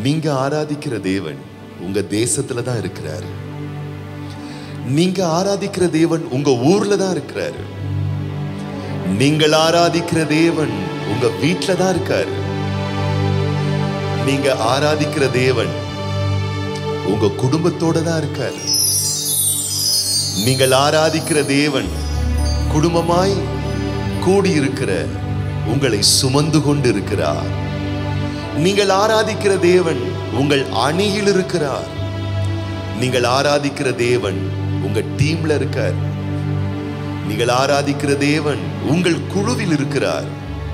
நீங்க ஆராதிக்கிற தேவன் உங்க தேசத்துல தான் இருக்கிறாரு நீங்க ஆராதிக்கிற தேவன் உங்க ஊர்ல தான் இருக்கிறாரு நீங்கள் ஆராதிக்கிற தேவன் உங்க வீட்ல தான் இருக்காரு நீங்க ஆராதிக்கிற தேவன் உங்க குடும்பத்தோட தான் இருக்காரு நீங்கள் ஆராதிக்கிற தேவன் குடும்பமாய் கூடியிருக்கிற உங்களை சுமந்து கொண்டு இருக்கிறார் நீங்கள் ஆராதிக்கிற தேவன் உங்கள் அணியில் இருக்கிறார் நீங்கள் ஆராதிக்கிற தேவன் உங்க டீம்ல இருக்கார் நீங்கள் ஆராதிக்கிற தேவன் உங்கள் குழுவில் இருக்கிறார்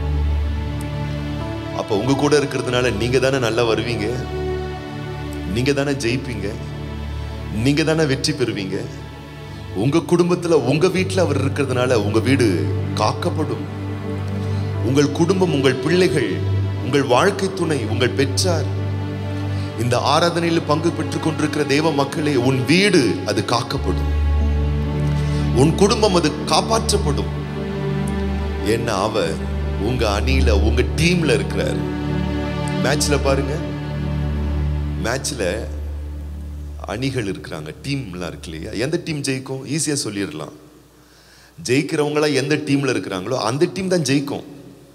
அப்ப உங்க கூட இருக்கிறதுனால நீங்க தானே நல்லா வருவீங்க நீங்க தானே ஜெயிப்பீங்க நீங்க தானே வெற்றி பெறுவீங்க உங்க குடும்பத்துல உங்க வீட்டுல அவர் இருக்கிறதுனால உங்க வீடு காக்கப்படும் உங்கள் குடும்பம் உங்கள் பிள்ளைகள் உங்கள் வாழ்க்கை துணை உங்கள் பெற்றார் இந்த ஆராதனையில் பங்கு பெற்றுக் கொண்டிருக்கிற தேவ மக்களே உன் வீடு அது காக்கப்படும் உன் குடும்பம் அது காப்பாற்றப்படும் ஏன்னா அவர் உங்க அணியில உங்க டீம்ல இருக்கிறார் மேட்ச்ல பாருங்க மேட்ச்ல அணிகள் இருக்கிறாங்க டீம்லாம் இருக்கு இல்லையா எந்த டீம் ஜெயிக்கும் ஈஸியா சொல்லிடலாம் ஜெயிக்கிறவங்களா எந்த டீம்ல இருக்கிறாங்களோ அந்த டீம் தான் ஜெயிக்கும்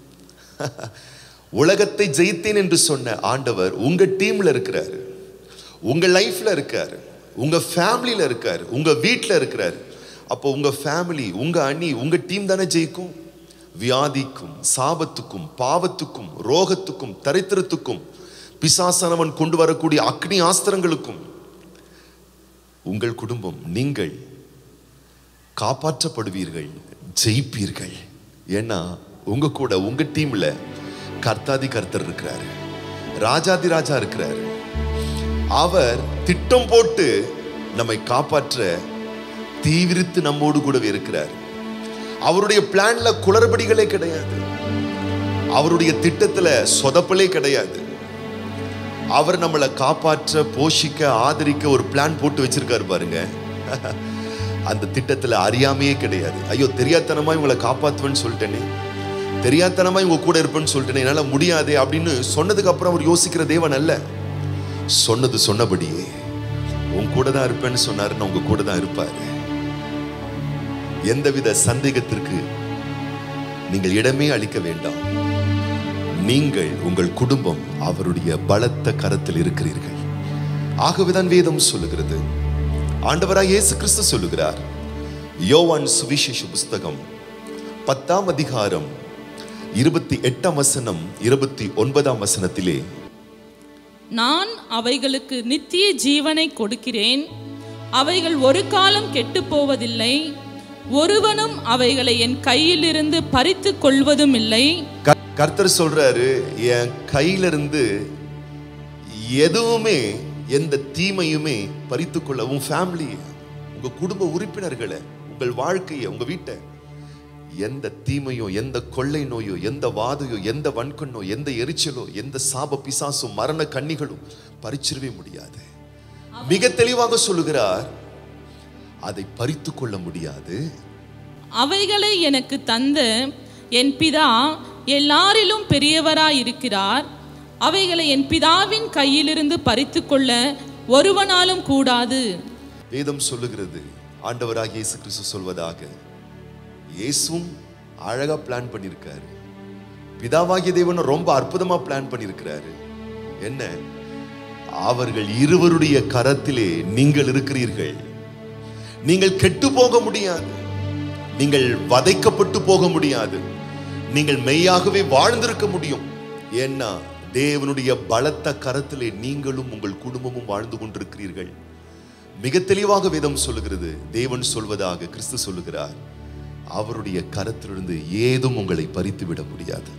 உலகத்தை ஜெயித்தேன் என்று சொன்ன ஆண்டவர் உங்க டீம்ல இருக்கிறாரு உங்க லைஃப்ல இருக்காரு உங்க ஃபேமிலியில இருக்காரு உங்க வீட்ல இருக்கிறாரு அப்போ உங்க ஃபேமிலி உங்க அணி உங்க டீம் தானே ஜெயிக்கும் வியாதிக்கும் சாபத்துக்கும் பாவத்துக்கும் ரோகத்துக்கும் தரித்திரத்துக்கும் பிசாசனவன் கொண்டு வரக்கூடிய அக்னி ஆஸ்திரங்களுக்கும் உங்கள் குடும்பம் நீங்கள் காப்பாற்றப்படுவீர்கள் ஜெயிப்பீர்கள் ஏன்னா உங்க கூட உங்க டீம்ல கர்த்தாதி கர்த்தர் இருக்கிறாரு ராஜாதி ராஜா இருக்கிறாரு அவர் திட்டம் போட்டு நம்மை காப்பாற்ற தீவிரித்து நம்மோடு கூடவே இருக்கிறார் அவருடைய பிளான்ல குளறுபடிகளே கிடையாது அவருடைய திட்டத்துல சொதப்பலே கிடையாது அவர் நம்மளை காப்பாற்ற போஷிக்க ஆதரிக்க ஒரு பிளான் போட்டு வச்சிருக்காரு பாருங்க அந்த திட்டத்துல அறியாமையே கிடையாது ஐயோ தெரியாதனமா இவங்களை காப்பாத்துவேன்னு சொல்லிட்டேனே தெரியாதனமா இவங்க கூட இருப்பேன்னு சொல்லிட்டேனே என்னால முடியாதே அப்படின்னு சொன்னதுக்கு அப்புறம் அவர் யோசிக்கிற தேவன் அல்ல சொன்னது சொன்னபடியே உன் கூட தான் இருப்பேன்னு சொன்னாருன்னு உங்க கூட தான் இருப்பாரு எந்தவித சந்தேகத்திற்கு நீங்கள் இடமே அளிக்க வேண்டாம் நீங்கள் உங்கள் குடும்பம் அவருடைய பலத்த கரத்தில் இருக்கிறீர்கள் ஆகவேதான் வேதம் சொல்லுகிறது ஆண்டவராய் இயேசு கிறிஸ்து சொல்லுகிறார் யோவான் சுவிசேஷ புஸ்தகம் பத்தாம் அதிகாரம் இருபத்தி எட்டாம் வசனம் இருபத்தி ஒன்பதாம் வசனத்திலே நான் அவைகளுக்கு நித்திய ஜீவனை கொடுக்கிறேன் அவைகள் ஒரு காலம் கெட்டுப் போவதில்லை ஒருவனும் அவைகளை என் கையிலிருந்து பறித்து கொள்வதும் இல்லை க- கர்த்தர் சொல்றாரு என் கையிலிருந்து எதுவுமே எந்த தீமையுமே பறித்து கொள்ள உன் ஃபேமிலி உங்க குடும்ப உறுப்பினர்களை உங்கள் வாழ்க்கையை உங்க வீட்டை எந்த தீமையோ எந்த கொள்ளை நோயோ எந்த வாதையோ எந்த வன்கண்ணோ எந்த எரிச்சலோ எந்த சாப பிசாசும் மரண கண்ணிகளும் பறிச்சிடவே முடியாது மிக தெளிவாக சொல்லுகிறார் அதை பறித்து கொள்ள முடியாது அவைகளை எனக்கு தந்த என் பிதா எல்லாரிலும் பெரியவராய் இருக்கிறார் அவைகளை என் பிதாவின் கையிலிருந்து பறித்து கொள்ள ஒருவனாலும் கூடாது வேதம் சொல்லுகிறது ஆண்டவராக இயேசு கிறிஸ்து சொல்வதாக இயேசுவும் அழகா பிளான் பண்ணியிருக்காரு பிதாவாகிய தேவன் ரொம்ப அற்புதமா பிளான் பண்ணியிருக்கிறாரு என்ன அவர்கள் இருவருடைய கரத்திலே நீங்கள் இருக்கிறீர்கள் நீங்கள் கெட்டு போக முடியாது நீங்கள் வதைக்கப்பட்டு போக முடியாது நீங்கள் மெய்யாகவே வாழ்ந்திருக்க முடியும் ஏன்னா தேவனுடைய பலத்த கரத்திலே நீங்களும் உங்கள் குடும்பமும் வாழ்ந்து கொண்டிருக்கிறீர்கள் மிக தெளிவாக வேதம் சொல்லுகிறது தேவன் சொல்வதாக கிறிஸ்து சொல்லுகிறார் அவருடைய கரத்திலிருந்து ஏதும் உங்களை பறித்து விட முடியாது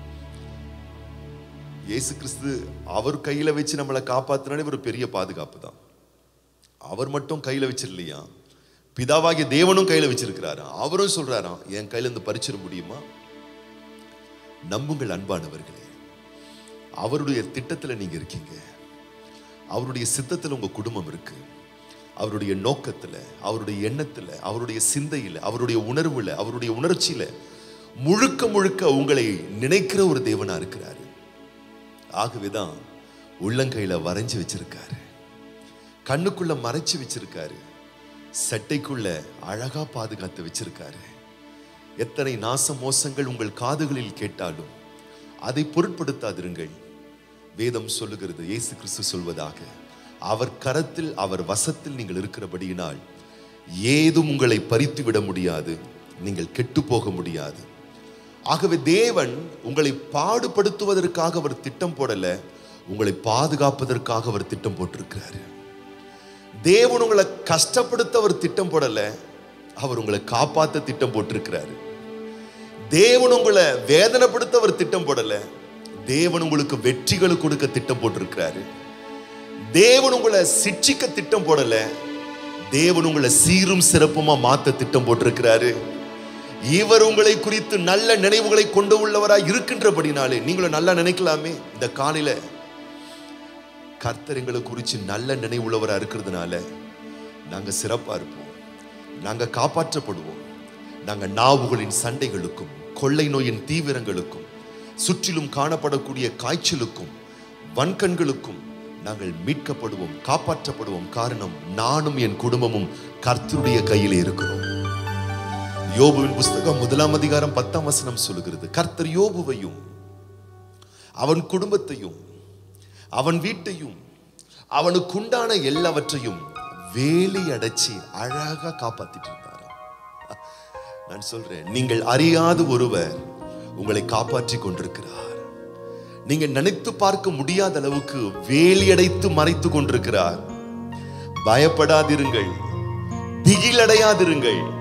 இயேசு கிறிஸ்து அவர் கையில வச்சு நம்மளை காப்பாத்தினாலே ஒரு பெரிய பாதுகாப்பு தான் அவர் மட்டும் கையில வச்சிடலையா பிதாவாகிய தேவனும் கையில வச்சிருக்கிறாரா அவரும் சொல்றாராம் என் கையில இருந்து பறிச்சிட முடியுமா நம்புங்கள் அன்பானவர்களே அவருடைய திட்டத்துல நீங்க இருக்கீங்க அவருடைய சித்தத்துல உங்க குடும்பம் இருக்கு அவருடைய நோக்கத்துல அவருடைய எண்ணத்துல அவருடைய சிந்தையில அவருடைய உணர்வுல அவருடைய உணர்ச்சியில முழுக்க முழுக்க உங்களை நினைக்கிற ஒரு தேவனா இருக்கிறாரு ஆகவேதான் உள்ளங்கையில வரைஞ்சு வச்சிருக்காரு கண்ணுக்குள்ள மறைச்சு வச்சிருக்காரு சட்டைக்குள்ள அழகா பாதுகாத்து வச்சிருக்காரு எத்தனை நாச மோசங்கள் உங்கள் காதுகளில் கேட்டாலும் அதை பொருட்படுத்தாதிருங்கள் வேதம் சொல்லுகிறது இயேசு கிறிஸ்து சொல்வதாக அவர் கரத்தில் அவர் வசத்தில் நீங்கள் இருக்கிறபடியினால் ஏதும் உங்களை பறித்து விட முடியாது நீங்கள் கெட்டு போக முடியாது ஆகவே தேவன் உங்களை பாடுபடுத்துவதற்காக அவர் திட்டம் போடல உங்களை பாதுகாப்பதற்காக அவர் திட்டம் போட்டிருக்கிறாரு தேவன் உங்களை கஷ்டப்படுத்த அவர் திட்டம் போடல அவர் உங்களை காப்பாத்த திட்டம் போட்டிருக்கிறாரு தேவன் உங்களை வேதனைப்படுத்த அவர் திட்டம் போடல தேவன் உங்களுக்கு வெற்றிகளை கொடுக்க திட்டம் போட்டிருக்கிறாரு தேவன் உங்களை சிட்சிக்க திட்டம் போடல தேவன் உங்களை சீரும் சிறப்புமா மாத்த திட்டம் போட்டிருக்கிறாரு இவர் உங்களை குறித்து நல்ல நினைவுகளை கொண்டு உள்ளவராய் இருக்கின்றபடினாலே நீங்களும் நல்லா நினைக்கலாமே இந்த காலையில கர்த்தர் எங்களை குறித்து நல்ல நினைவுள்ளவரா இருக்கிறதுனால நாங்க சிறப்பா இருப்போம் நாங்க காப்பாற்றப்படுவோம் நாங்க நாவுகளின் சண்டைகளுக்கும் கொள்ளை நோயின் தீவிரங்களுக்கும் சுற்றிலும் காணப்படக்கூடிய காய்ச்சலுக்கும் வன்கண்களுக்கும் நாங்கள் மீட்கப்படுவோம் காப்பாற்றப்படுவோம் காரணம் நானும் என் குடும்பமும் கர்த்தருடைய கையிலே இருக்கிறோம் யோபுவின் புஸ்தகம் முதலாம் அதிகாரம் பத்தாம் வசனம் சொல்லுகிறது கர்த்தர் யோபுவையும் அவன் குடும்பத்தையும் அவன் வீட்டையும் அவனுக்குண்டான எல்லாவற்றையும் வேலி அடைச்சி அழகா காப்பாத்திட்டு இருந்தாராம் நான் சொல்றேன் நீங்கள் அறியாத ஒருவர் உங்களை காப்பாற்றி கொண்டிருக்கிறார் நீங்க நினைத்து பார்க்க முடியாத அளவுக்கு வேலி அடைத்து மறைத்து கொண்டிருக்கிறார் பயப்படாதிருங்கள் திகிலடையாதிருங்கள்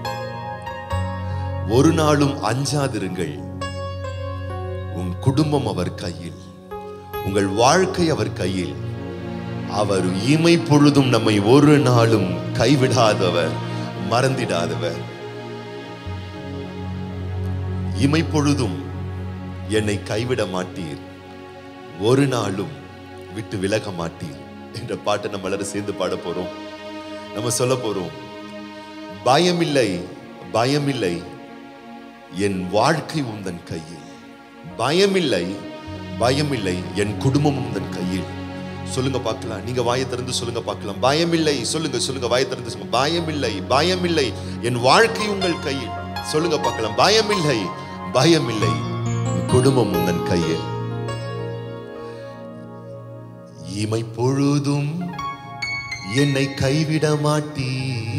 ஒரு நாளும் அஞ்சாதிருங்கள் உன் குடும்பம் அவர் கையில் உங்கள் வாழ்க்கை அவர் கையில் அவர் இமை பொழுதும் நம்மை ஒரு நாளும் கைவிடாதவர் மறந்திடாதவர் இமை பொழுதும் என்னை கைவிட மாட்டீர் ஒரு நாளும் விட்டு விலக மாட்டீர் என்ற பாட்டை நம்ம எல்லாரும் சேர்ந்து பாட போறோம் நம்ம சொல்ல போறோம் பயமில்லை பயமில்லை என் வாழ்க்கை உந்தன் கையில் பயமில்லை பயமில்லை என் குடும்பம் உந்தன் கையில் சொல்லுங்க பார்க்கலாம் நீங்க வாயை திறந்து சொல்லுங்க பார்க்கலாம் பயமில்லை சொல்லுங்க சொல்லுங்க வாயை திறந்து சொல்லுங்க பயமில்லை பயமில்லை என் வாழ்க்கை உங்கள் கையில் சொல்லுங்க பார்க்கலாம் பயமில்லை பயமில்லை என் குடும்பம் உந்தன் கையில் இமை பொழுதும் என்னை கைவிட மாட்டீ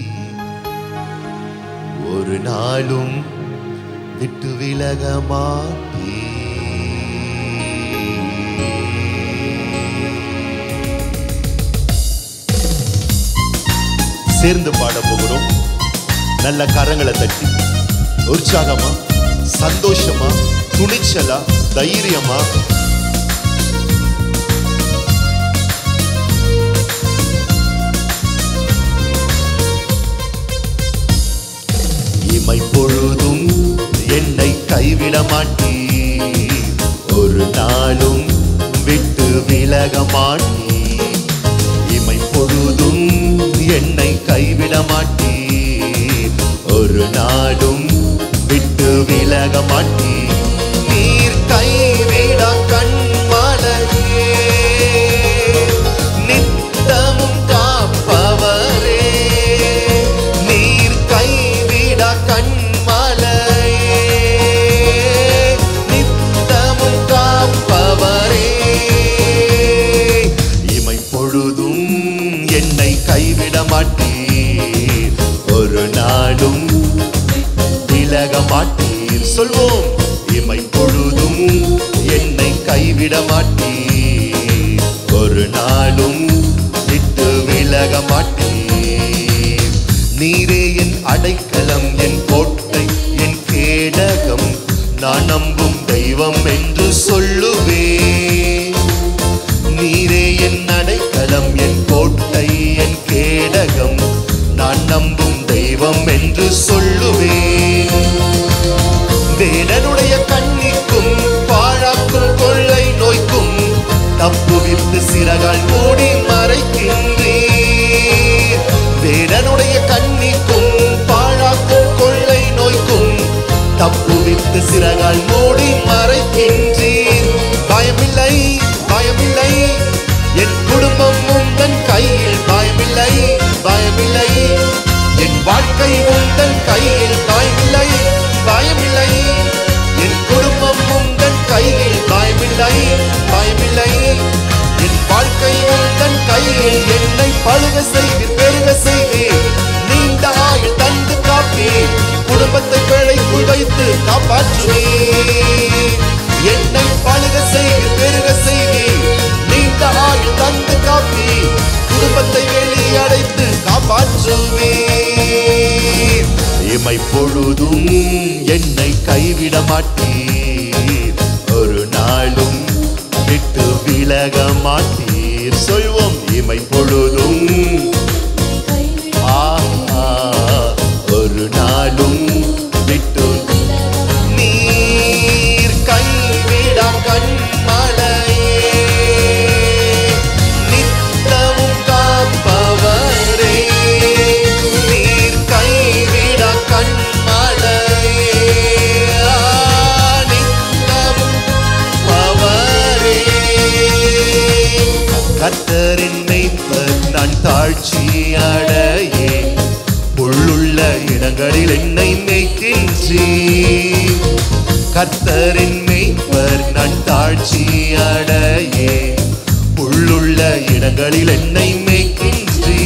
ஒரு நாளும் விட்டு விலக மாட்டீ சேர்ந்து பாட போகிறோம் நல்ல கரங்களை தட்டி உற்சாகமா சந்தோஷமா துணிச்சலா தைரியமா இமை பொழுதும் என்னை கைவிட மாட்டீர் ஒரு நாளும் விட்டு விலக மாட்டீர் இமை பொழுதும் என்னை கைவிட மாட்டீர் ஒரு நாளும் விட்டு விலக மாட்டீர் நீர் கைவிட கண்மலையே நித்தமும் காப்பவரே நீர் கைவிட கண்மலையே நித்தமும் காப்பவரே இமை பொழுதும் என்னை கைவிட மாட்டீர் ஒரு நாளும் விலக மாட்டீர் சொல்வோம் இமை பொழுதும் என்னை கைவிட மாட்டீர் ஒரு நாளும் விட்டு விலக மாட்டீர் நீரே என் அடைக்கலம் என் கோட்டை என் கேடகம் நான் நம்பும் தெய்வம் என்று சொல்லுவேன் நீரே என் அடைக்கலம் என் கோட்டை என் கேடகம் நான் நம்பும் தெய்வம் என்று சொல்லுவேன் வேடனுடைய கண்ணிக்கும் பாழாக்கும் கொள்ளை நோய்க்கும் தப்புவித்து சிறகால் மூடி மறைக்கின்றீர் வேடனுடைய கண்ணிக்கும் பாழாக்கும் கொள்ளை நோய்க்கும் தப்புவித்து சிறகால் மூடி மறைக்கின்றீர் பயமில்லை பயமில்லை என் வாழ்க்கை உந்தன் கையில் பயமில்லை பயமில்லை என் குடும்பம் உந்தன் கையில் பயமில்லை பயமில்லை என் வாழ்க்கை உந்தன் கையில் என்னை பழுக செய்து பெருக செய்து நீண்ட ஆயுள் தந்து காப்பி குடும்பத்தை பிழைக்குள் வைத்து காப்பாற்றுவே என்னை பழுக செய்து பெருக செய்து நீண்ட ஆயுள் தந்து காப்பி குடும்பத்தை வெளியடைத்து காப்பாற்றுவே இமை பொழுதும் என்னை கைவிட மாட்டீர் ஒரு நாளும் விட்டு விலக மாட்டீர் சொல்வோம் இமை பொழுதும் ஆஹா ஒரு நாளும் விட்டு நீர் கைவிட கண்மலையே நித்தமும் காப்பவரே நீர் கைவிட கண்மலையே ஆ, நித்தமும் அவரே கத்தரின் மெய்ப்பர் நான் தாழ்ச்சி அடையே உள்ளுள்ள இடங்களில் என்னை மேய்க்கின்றே கர்த்தரின் மெய்ப்பர் நான் தாழ்ச்சி அடையே உள்ளுள்ள இடங்களில் என்னை மேய்க்கின்றே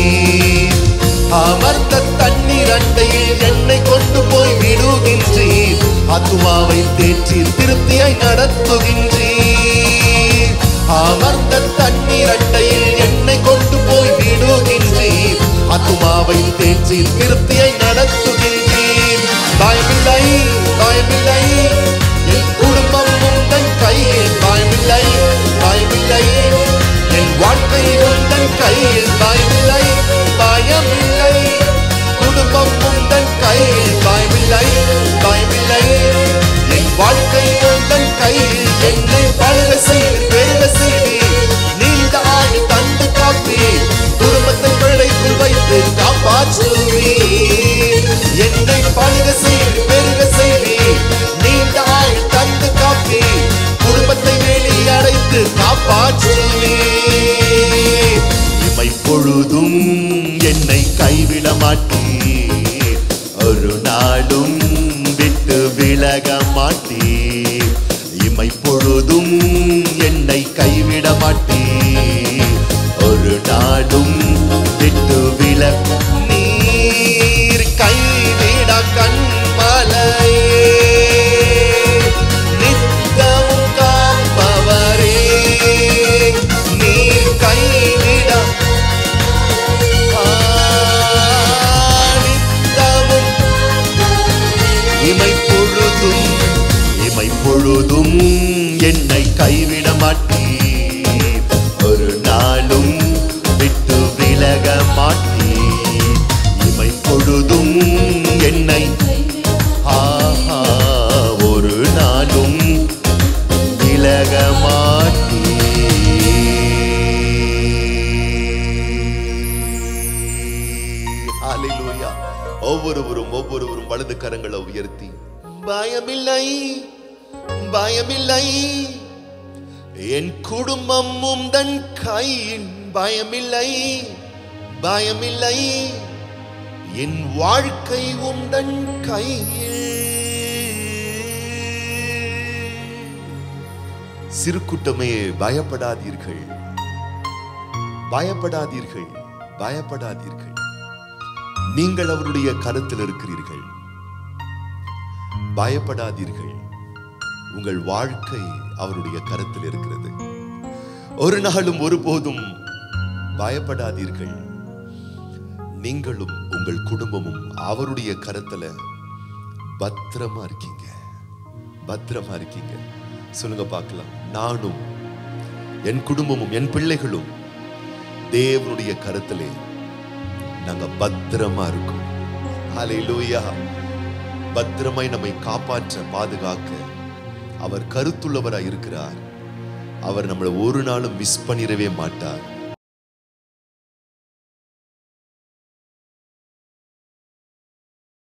அமர்ந்த தண்ணீர் அண்டையில் என்னை கொண்டு போய் விடுகின்றீர் ஆத்துமாவை தேற்றீர் திருப்தியாய் நடத்துகின்றீர் அமர்ந்த தண்ணீர் அண்டையில் என்னை கொண்டு போய் விடுகின்றீர் ஆத்துமாவை தேற்றீர் திருப்தியாய் நடத்துகின்றீர் பயமில்லை பயமில்லை என் குடும்பம் உந்தன் கையில் பயமில்லை பயமில்லை என் வாழ்க்கை உந்தன் கையில் பயமில்லை பயமில்லை குடும்பம் உந்தன் கையில் பயமில்லை பயமில்லை என் வாழ்க்கை உந்தன் கையில் என்னை பழக செய்து பெருக செய்து நீண்ட ஆயுள் தந்து காப்பி குடும்பத்தை பிழைக்குள் வைத்து காப்பாற்றுவீர் என்னை பழக செய்து பெருக செய்து நீண்ட ஆயுள் தந்து காப்பி குடும்பத்தை வெளியடைத்து காப்பாற்றுவீர் இமை பொழுதும் என்னை கைவிட மாட்டீர் ஒரு நாளும் விட்டு விலக மாட்டீர் இமை பொழுதும் என்னை கைவிட மாட்டீர் ஒரு நாளும் விட்டு விலக நீர் கைவிட கண்மலையே நித்தமும் காப்பவரே நீர் கைவிட நித்தமும் இமை பொழுதும் இமை பொழுதும் என்னை கைவிட மாட்டீர் ஒரு நாளும் விட்டு விலக மாட்டீர் இமை பொழுதும் என்னை ஆஹா ஒரு நாளும் விலக மாட்டீர் ஹalleluya ஒவ்வொருவரும் ஒவ்வொருவரும் வலது கரங்களை உயர்த்தி பயமில்லை பயமில்லை என் குடும்பம் உந்தன் கையில் பயமில்லை பயமில்லை என் வாழ்க்கை உந்தன் கையில் சிறுகுட்டமே பயப்படாதீர்கள் பயப்படாதீர்கள் பயப்படாதீர்கள் நீங்கள் அவருடைய கருத்தில் இருக்கிறீர்கள் பயப்படாதீர்கள் உங்கள் வாழ்க்கை அவருடைய கருத்தில் இருக்கிறது ஒரு நாளும் ஒருபோதும் பயப்படாதீர்கள் நீங்களும் உங்கள் குடும்பமும் அவருடைய கருத்துல பத்திரமா இருக்கீங்க பத்திரமா இருக்கீங்க சொல்லுங்க பார்க்கலாம் நானும் என் குடும்பமும் என் பிள்ளைகளும் தேவனுடைய கருத்திலே நாங்க பத்திரமா இருக்கோம் ஹalleluya பத்திரமாய் நம்மை காப்பாற்ற பாதுகாக்க அவர் கருத்துள்ளவராய் இருக்கிறார் அவர் நம்மளை ஒரு நாளும் மிஸ் பண்ணிடவே மாட்டார்